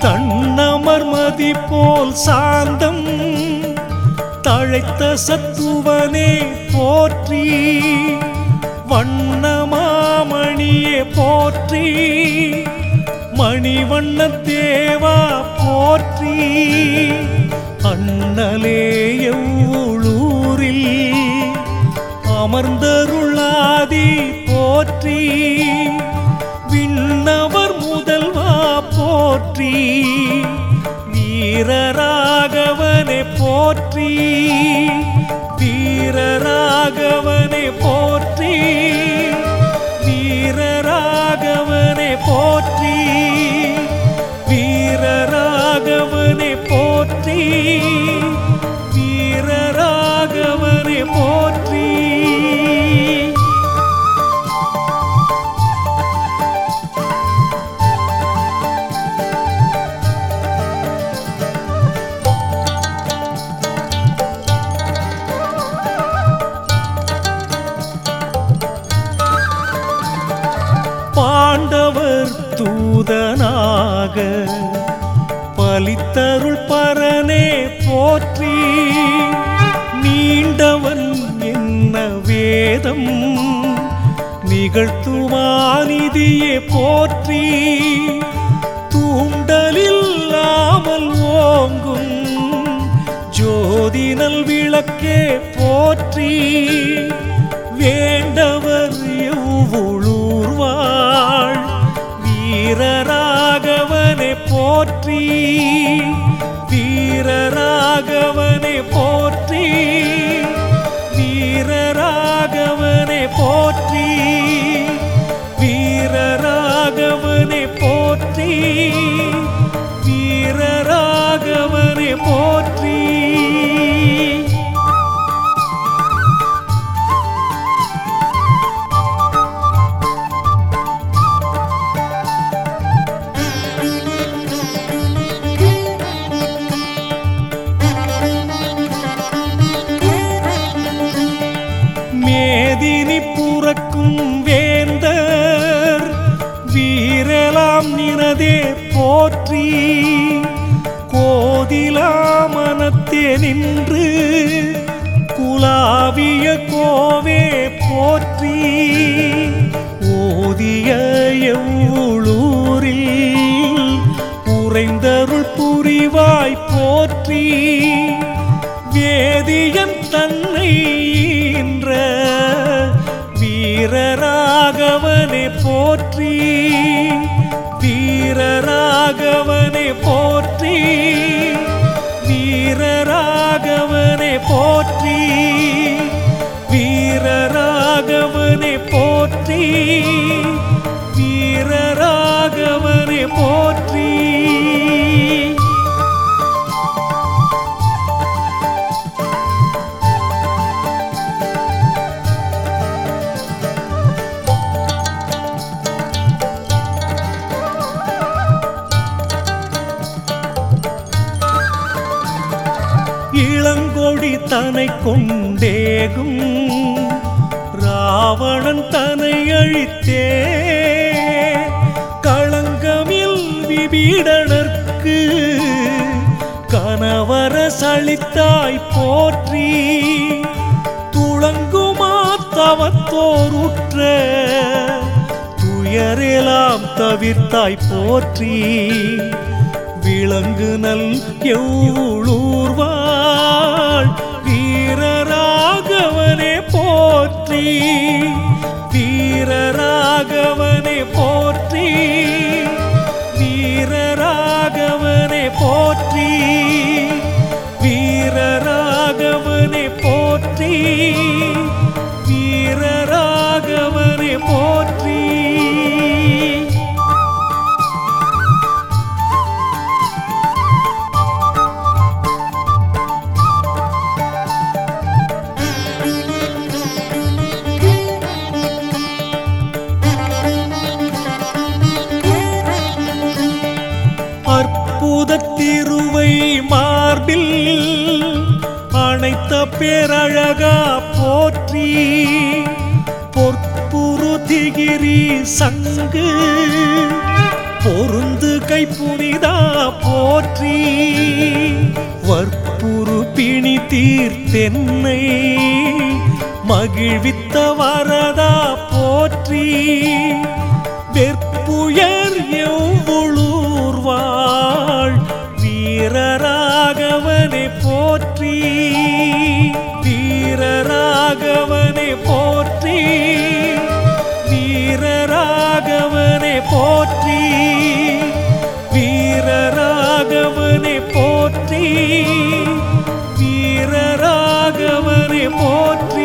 தன்னமர்மதி போல் சாந்தம் தழைத்த சத்துவனே போற்றி வண்ணமாமணியே போற்றி மணிவண்ண தேவா போற்றி அண்ணலே எவ்வளூரில் அமர்ந்தருளாதி போற்றி விண்ணவர் முதல்வா போற்றி வீரராகவனை போற்றி வீரராகவனை போற்றி வீரராகவனை போற்றி வீரராகவனை போற்றி வீரராகவனை போற்றி பாண்டவர் தூதனாக பலித்தருள் பரனே போற்றி நீண்டவன் என்ன வேதம் நிகழ்த்துமானிதியே போற்றி தூண்டலில்லாமல் ஓங்கும் ஜோதினல் விளக்கே போற்றி வேண்டவர் எவ்வளூர்வாள் வீரராகவனை போற்றி வீரராகவனை போற்றி வீரராகவனை போற்றி வீரராகவனை போற்றி வீரராகவனை போற்றி மேதினி புறக்கும் வேந்தர் வீரலாம் நினதே போற்றி கோதிலா மனத்தே நின்று குலாவிய கோவே போற்றி ஓதிய எவ்வளூரில் உறைந்தருள் புரிவாய் போற்றி வேதியன் தன்னை ஈன்ற வீரராகவனை போற்றி வீரராகவனை போற்றி வீரராகவனை போற்றி வீரராகவனை போற்றி வீரராகவனை போற்றி இளங்கொடி தனை கொண்டேகும் ராவணன் தனை அழித்தே களங்கமில் விபீடனர்க்கு கணவர சளித்தாய் போற்றி துளங்குமா தவத்தோருற்ற துயரெல்லாம் தவிர்த்தாய் போற்றி விளங்கு நல் எவ்வளூர்வாள் வீரராகவனே போற்றி வீரராகவனே போற்றி வீரராகவனே போற்றி வீரராகவனே போற்றி வீரராகவனே போற்றி அற்புத திருவை மார்பில் அணைத்த பேரழகா போற்றி பொற்புரு திகிரி சங்கு பொருந்து கை புனிதா போற்றி வற்புறு பிணி தீர்த்தென்னை மகிழ்வித்த வரதா போற்றி வெற்புயர் எவ்வளூர் வாழ் வீரராகவனை போற்றி வீரராகவனை போற்றி வீரராகவனை போற்றி வீரராகவனை போற்றி வீரராகவனை போற்றி